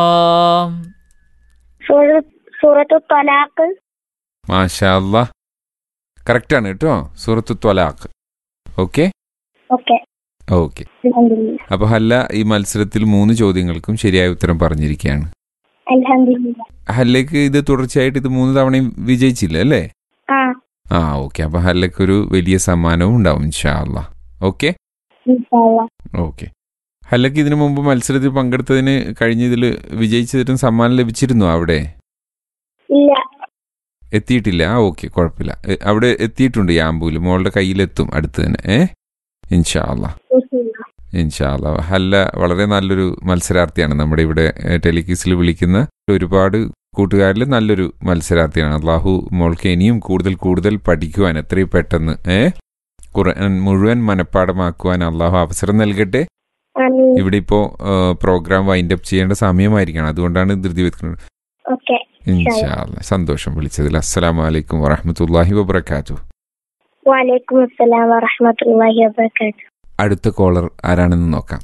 സൂറത്തു തൊലാഖ് മാഷാ അല്ലാ കറക്റ്റാണ് കേട്ടോ സൂറത്ത് ത്വലാഖ് ഓക്കെ ഓക്കെ ഓക്കെ അപ്പൊ ഹല്ല ഈ മത്സരത്തിൽ മൂന്ന് ചോദ്യങ്ങൾക്കും ശരിയായ ഉത്തരം പറഞ്ഞിരിക്കുകയാണ് അൽഹംദുലില്ലാ ഹല്ലയ്ക്ക് ഇത് തുടർച്ചയായിട്ട് ഇത് മൂന്ന് തവണയും വിജയിച്ചില്ല അല്ലേ ആ ആ ഓക്കെ അപ്പൊ ഹല്ലയ്ക്ക് ഒരു വലിയ സമ്മാനവും ഉണ്ടാവും ഇൻഷാ അല്ലാ ഓക്കെ ഇൻഷാല്ലാ ഓക്കെ ഹല്ലയ്ക്ക് ഇതിനു മുമ്പ് മത്സരത്തിൽ പങ്കെടുത്തതിന് കഴിഞ്ഞതിൽ വിജയിച്ചതിനും സമ്മാനം ലഭിച്ചിരുന്നു അവിടെ ഇല്ല എത്തിയിട്ടില്ല ആ ഓക്കെ കുഴപ്പമില്ല എ, അവിടെ എത്തിയിട്ടുണ്ട് യാമ്പൂല് മോളുടെ കയ്യിലെത്തും അടുത്ത് തന്നെ ഏ ഇൻഷാ അല്ലാ ഇൻഷാല്ലാ. ഇൻഷാ അല്ലാ ഹല്ല വളരെ നല്ലൊരു മത്സരാർത്ഥിയാണ് നമ്മുടെ ഇവിടെ ഏ, ടെലിക്യൂസിൽ വിളിക്കുന്ന ഒരുപാട് കൂട്ടുകാരിൽ നല്ലൊരു മത്സരാർത്ഥിയാണ് അള്ളാഹു മോൾക്ക് ഇനിയും കൂടുതൽ കൂടുതൽ പഠിക്കുവാൻ എത്രയും പെട്ടെന്ന് ഏ ഖുർആൻ മുഴുവൻ മനഃപ്പാടമാക്കുവാൻ അള്ളാഹു അവസരം നൽകട്ടെ ആമീൻ ഇവിടെ ഇപ്പോ പ്രോഗ്രാം വൈൻഡ് അപ്പ് ചെയ്യേണ്ട സമയമായിരിക്കണം അതുകൊണ്ടാണ് ധൃതി വെക്കുന്നത് ഓക്കെ ഇൻഷാ അല്ലാ സന്തോഷം വിളിച്ചതിൽ അസ്സലാമു അലൈക്കും വറഹമത്തല്ലാഹി വബർക്കാത്തു വലൈക്കും അസ്സലാം വറഹ്മത്തുള്ളാഹി വബറകാതുഹു അടുത്ത കോളർ ആരാണെന്ന് നോക്കാം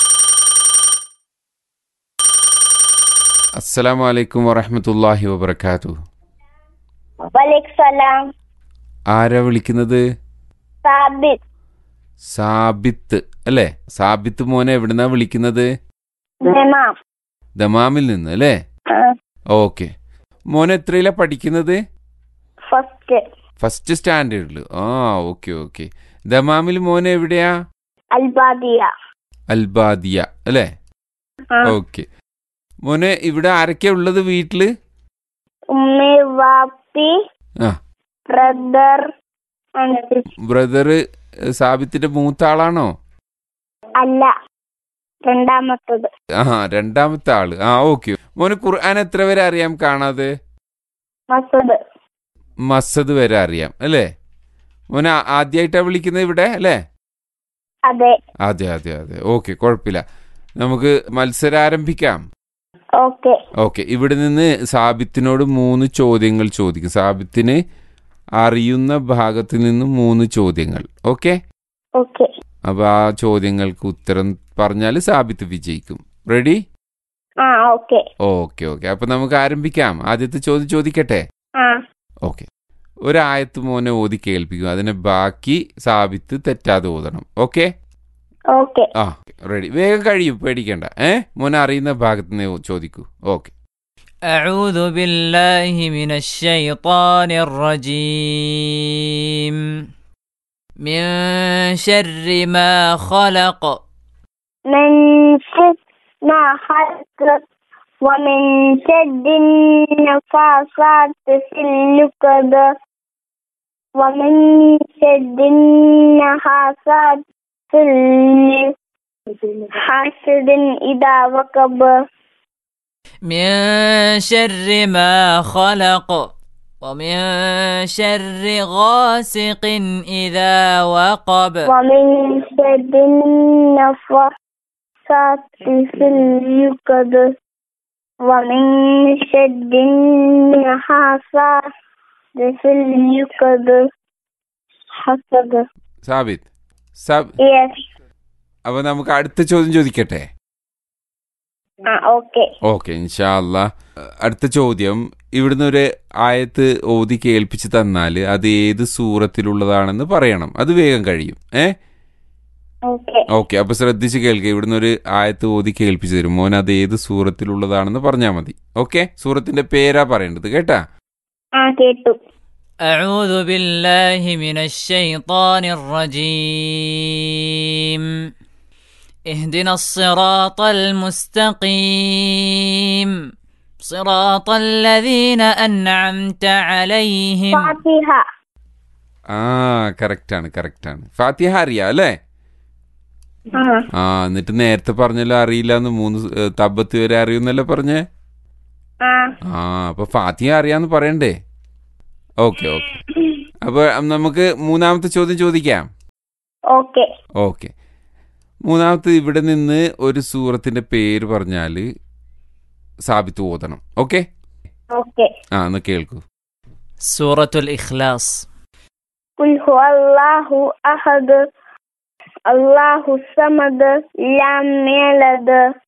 അസ്സലാമു അലൈക്കും വറഹമത്തല്ലാഹി വബർക്കാത്തു വലൈക്കും സലാം ആരാ വിളിക്കുന്നത് സാബിത് സാബിത്ത് അല്ലേ സാബിത്ത് മോനെ എവിടുന്നാ വിളിക്കുന്നത് ദമാം ദമാമിൽ നിന്ന് അല്ലേ ഓക്കെ മോനെ എത്രയിലാ പഠിക്കുന്നത് ഫസ്റ്റ് ഫസ്റ്റ് സ്റ്റാൻഡേർഡിൽ ആ ഓക്കെ ഓക്കെ ദമാമിൽ മോനെ എവിടെയാ അൽബാദിയ അൽബാദിയ അല്ലേ ആ. ഓക്കെ മോനെ ഇവിടെ ആരൊക്കെയാ ഉള്ളത് വീട്ടില് ഉമ്മി വാപ്പി ആ ബ്രദർ ആൻഡ് ബ്രദറ് സാബിത്തിന്റെ മൂത്ത ആളാണോ അല്ല രണ്ടാമത്തത് ആ രണ്ടാമത്തെ ആള് ആ ഓക്കെ മോന് ഖുർആൻ എത്ര വരെ അറിയാം കാണാതെ മസൂദ് മസദ് വരെ അറിയാം അല്ലേ മോനെ ആ- ആദ്യമായിട്ടാ വിളിക്കുന്നത് ഇവിടെ അല്ലേ അതെ അതെ അതെ അതെ ഓക്കെ കുഴപ്പമില്ല നമുക്ക് മത്സരം ആരംഭിക്കാം ഓക്കെ ഓക്കെ ഇവിടെ നിന്ന് സാബിത്തിനോട് മൂന്ന് ചോദ്യങ്ങൾ ചോദിക്കും സാബിത്തിന് അറിയുന്ന ഭാഗത്ത് നിന്ന് മൂന്ന് ചോദ്യങ്ങൾ ഓക്കെ ഓക്കെ അപ്പൊ ആ ചോദ്യങ്ങൾക്ക് ഉത്തരം പറഞ്ഞാൽ സാബിത്ത് വിജയിക്കും റെഡി ആ ഓക്കെ ഓക്കെ ഓക്കെ അപ്പൊ നമുക്ക് ആരംഭിക്കാം ആദ്യത്തെ ചോദ്യം ചോദിക്കട്ടെ ആ ഓക്കെ ഒരായത്ത് മോനെ ഓതി കേൾപ്പിക്കും അതിനെ ബാക്കി സാബിത്ത് തെറ്റാതെ ഓതണം ഓക്കെ ഓക്കെ ആ റെഡി വേഗം കഴിയും പേടിക്കണ്ട ഏ മോനെ അറിയുന്ന ഭാഗത്ത് നിന്ന് ചോദിക്കൂ ഓക്കെ أعوذ بالله من الشيطان الرجيم من شر ما خلق من شر ما خلق ومن شر النفاثات في العقد ومن شر النحاسات في حاسد إذا وقب من شر ما خلق ومن شر غاسق إذا وقب ومن شر النفاثات في العقد ومن شر النحاسات في العقد حسد സാബിത്ത് സാബ് Yes. അപ്പൊ നമുക്ക് അടുത്ത ചോദ്യം ചോദിക്കട്ടെ ആ ഓക്കെ ഓക്കെ ഇൻഷാല്ല അടുത്ത ചോദ്യം ഇവിടുന്ന് ഒരു ആയത്ത് ഓതി കേൾപ്പിച്ച് തന്നാൽ അത് ഏത് സൂറത്തിലുള്ളതാണെന്ന് പറയണം അത് വേഗം കഴിയും ഏ ഓക്കെ ഓക്കെ അപ്പൊ ശ്രദ്ധിച്ച് കേൾക്കുക ഇവിടുന്ന് ഒരു ആയത്ത് ഓതി കേൾപ്പിച്ചു തരും മോൻ അത് ഏത് സൂറത്തിലുള്ളതാണെന്ന് പറഞ്ഞാൽ മതി ഓക്കെ സൂറത്തിന്റെ പേരാ പറയേണ്ടത് കേട്ടാ ആ കേട്ടു أعوذ بالله من الشيطان الرجيم اهدنا الصراط المستقيم صراط الذين أنعمت عليهم ഫാത്തിഹ ആ കറക്റ്റാണ് കറക്റ്റാണ് ഫാത്തിഹ അറിയാം അല്ലേ ആ ആ എന്നിട്ട് നേരത്തെ പറഞ്ഞല്ലോ അറിയില്ല എന്ന് മൂന്ന് സ്- ഏ, തബത്ത് വരെ അറിയുന്നല്ലോ പറഞ്ഞേ ആ ആ അപ്പൊ ഫാത്തിഹ അറിയാന്ന് പറയണ്ടേ ഓക്കെ ഓക്കെ അപ്പൊ നമുക്ക് മൂന്നാമത്തെ ചോദ്യം ചോദിക്കാം ഓക്കെ ഓക്കെ മൂന്നാമത്തെ ഇവിടെ നിന്ന് ഒരു സൂറത്തിന്റെ പേര് പറഞ്ഞാല് സാബിത്ത് ഓതണം ഓക്കെ ഓക്കെ ആ എന്ന് കേൾക്കൂ سورة الإخلاص قل هو الله أحد الله الصمد لم يلد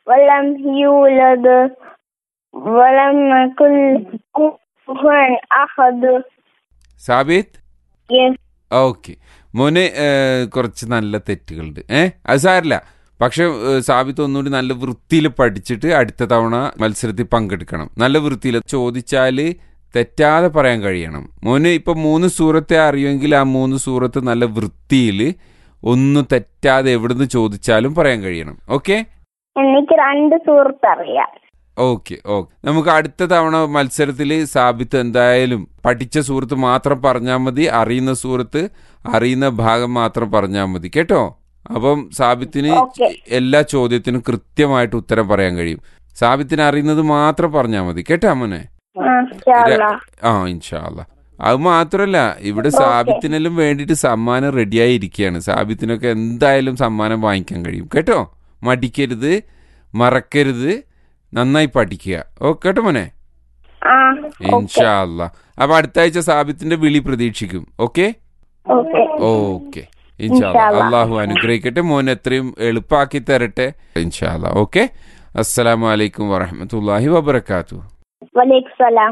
ولم يولد ولم يكن له كفوا أحد സാബിത്ത് Yes. ഓക്കെ മോന് ഏഹ്, കുറച്ച് നല്ല തെറ്റുകളുണ്ട് ഏ അത് സാരില്ല പക്ഷെ ഏഹ്, സാബിത്ത് ഒന്നുകൂടി നല്ല വൃത്തിയിൽ പഠിച്ചിട്ട് അടുത്ത തവണ മത്സരത്തിൽ പങ്കെടുക്കണം നല്ല വൃത്തിയിൽ ചോദിച്ചാൽ തെറ്റാതെ പറയാൻ കഴിയണം മോന് ഇപ്പൊ മൂന്ന് സൂറത്തെ അറിയുമെങ്കിൽ ആ മൂന്ന് സൂറത്ത് നല്ല വൃത്തിയിൽ ഒന്നും തെറ്റാതെ എവിടുന്ന് ചോദിച്ചാലും പറയാൻ കഴിയണം ഓക്കെ എനിക്ക് രണ്ട് സുഹൃത്ത് അറിയാം ഓക്കെ ഓക്കെ നമുക്ക് അടുത്ത തവണ മത്സരത്തിൽ സാബിത്ത് എന്തായാലും പഠിച്ച സുഹൃത്ത് മാത്രം പറഞ്ഞാൽ മതി അറിയുന്ന സുഹൃത്ത് അറിയുന്ന ഭാഗം മാത്രം പറഞ്ഞാൽ മതി കേട്ടോ അപ്പം സാബിത്തിന് ഓക്കെ. എല്ലാ ചോദ്യത്തിനും കൃത്യമായിട്ട് ഉത്തരം പറയാൻ കഴിയും സാബിത്തിന് അറിയുന്നത് മാത്രം പറഞ്ഞാൽ മതി കേട്ടോ മോനെ ആ, ഇൻഷാ അല്ലാ. ആ ഇൻഷാല്ല അത് മാത്രല്ല ഇവിടെ സാബിത്തിനെല്ലാം വേണ്ടിയിട്ട് സമ്മാനം റെഡിയായി ഇരിക്കുകയാണ് സാബിത്തിനൊക്കെ എന്തായാലും സമ്മാനം വാങ്ങിക്കാൻ കഴിയും കേട്ടോ മടിക്കരുത് മറക്കരുത് നന്നായി പഠിക്കുക ഓ കേട്ടോ മോനെ ആ ഓക്കെ ഇൻഷാല്ല അപ്പൊ അടുത്ത ആഴ്ച സാബിത്തിന്റെ വിളി പ്രതീക്ഷിക്കും ഓക്കെ ഓക്കെ ഓക്കെ ഇൻഷാല്ല ഇൻഷാല്ലാ. അള്ളാഹു അനുഗ്രഹിക്കട്ടെ മോൻ എത്രയും എളുപ്പാക്കി തരട്ടെ ഇൻഷാല്ല ഓക്കെ അസ്സലാമു അലൈക്കും വറഹമത്തല്ലാഹി വബർക്കാത്തു വലൈക്കും സലാം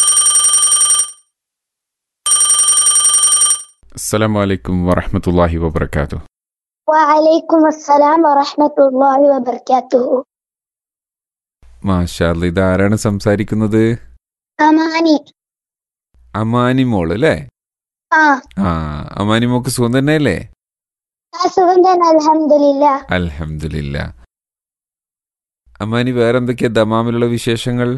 അസ്സലാമു അലൈക്കും വറഹമത്തല്ലാഹി വബർക്കാത്തു وعليكم السلام ورحمة الله وبركاته മാഷാല്ല ഇതാരാണ് സംസാരിക്കുന്നത് أماني അമാനി മോള് അല്ലേ آه ആ അമാനി മോക്ക് സുഖം തന്നെയല്ലേ സുഖം الحمد لله അൽഹംദുലില്ല അമാനി വേറെന്തൊക്കെയാ ദമാമിലുള്ള വിശേഷങ്ങൾ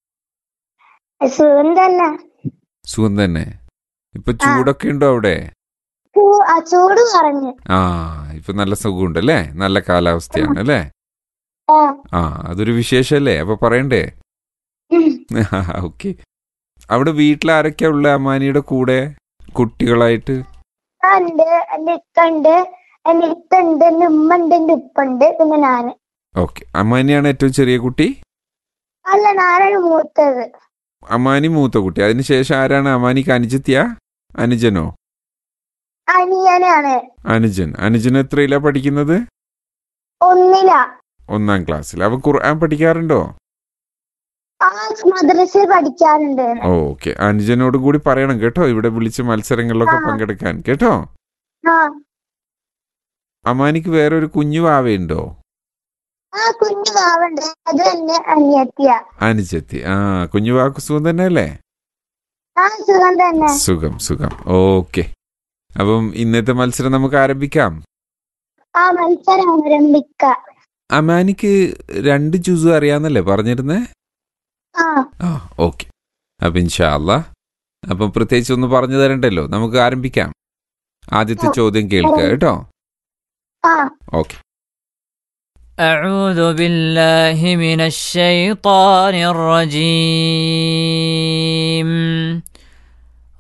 സുഖം തന്നെ സുഖം തന്നെ ഇപ്പൊ ചൂടൊക്കെ ഉണ്ടോ അവിടെ ചൂ- ആ ചൂട് പറഞ്ഞു ആ ഇപ്പൊ നല്ല സുഖമുണ്ട് അല്ലേ നല്ല കാലാവസ്ഥയാണ് അല്ലേ ആ ആ അതൊരു വിശേഷല്ലേ അപ്പൊ പറയണ്ടേ ഉം. ഓക്കെ അവിടെ വീട്ടിൽ ആരൊക്കെയാ ഉള്ള അമാനിയുടെ കൂടെ കുട്ടികളായിട്ട് ആ, ഉണ്ട് എന്റെ ഇക്ക ഉണ്ട് എന്റെ ഇത്ത ഉണ്ട് എന്റെ ഉമ്മ ഉണ്ട് എന്റെ ഉപ്പ ഉണ്ട് പിന്നെ ഞാന് ഓക്കെ അമാനിയാണ് ഏറ്റവും ചെറിയ കുട്ടി അല്ല ഞാനാണ് മൂത്തത് അമാനി മൂത്ത കുട്ടി അതിനുശേഷം ആരാണ് അമാനിക്ക് അനുജത്തിയ അനുജനോ അനിയനാണ് അനുജൻ അനുജൻ എത്രയിലാ പഠിക്കുന്നത് ഒന്നില ഒന്നാം ക്ലാസ്സിൽ അവൻ ഖുർആൻ പഠിക്കാറുണ്ടോ ആ മദ്രസയിൽ പഠിക്കാറുണ്ട് ഓക്കെ അനുജനോട് കൂടി പറയണം കേട്ടോ ഇവിടെ വിളിച്ച് മത്സരങ്ങളിലൊക്കെ ആ. പങ്കെടുക്കാൻ കേട്ടോ ആ അമാനിക്ക് വേറെ ഒരു കുഞ്ഞു വാവയുണ്ടോ ആ കുഞ്ഞു വാവുണ്ട് അത് തന്നെ അനിയത്തിയ അനുജത്തി ആ കുഞ്ഞു വാക്ക് സുഖം തന്നെ അല്ലേ ആ സുഖം തന്നെ സുഖം സുഖം ഓക്കെ അപ്പം ഇന്നത്തെ മത്സരം നമുക്ക് ആരംഭിക്കാം ആ മത്സരം ആരംഭിക്ക അമാനിക്ക് രണ്ട് ജ്യൂസ് അറിയാന്നല്ലേ പറഞ്ഞിരുന്നേ ആ ആ ഓക്കെ അപ്പം ഇൻഷാല്ല അപ്പം പ്രത്യേകിച്ച് ഒന്ന് പറഞ്ഞു തരണ്ടല്ലോ നമുക്ക് ആരംഭിക്കാം ആദ്യത്തെ ചോദ്യം കേൾക്കുക കേട്ടോ ആ ഓക്കെ أعوذ بالله من الشيطان الرجيم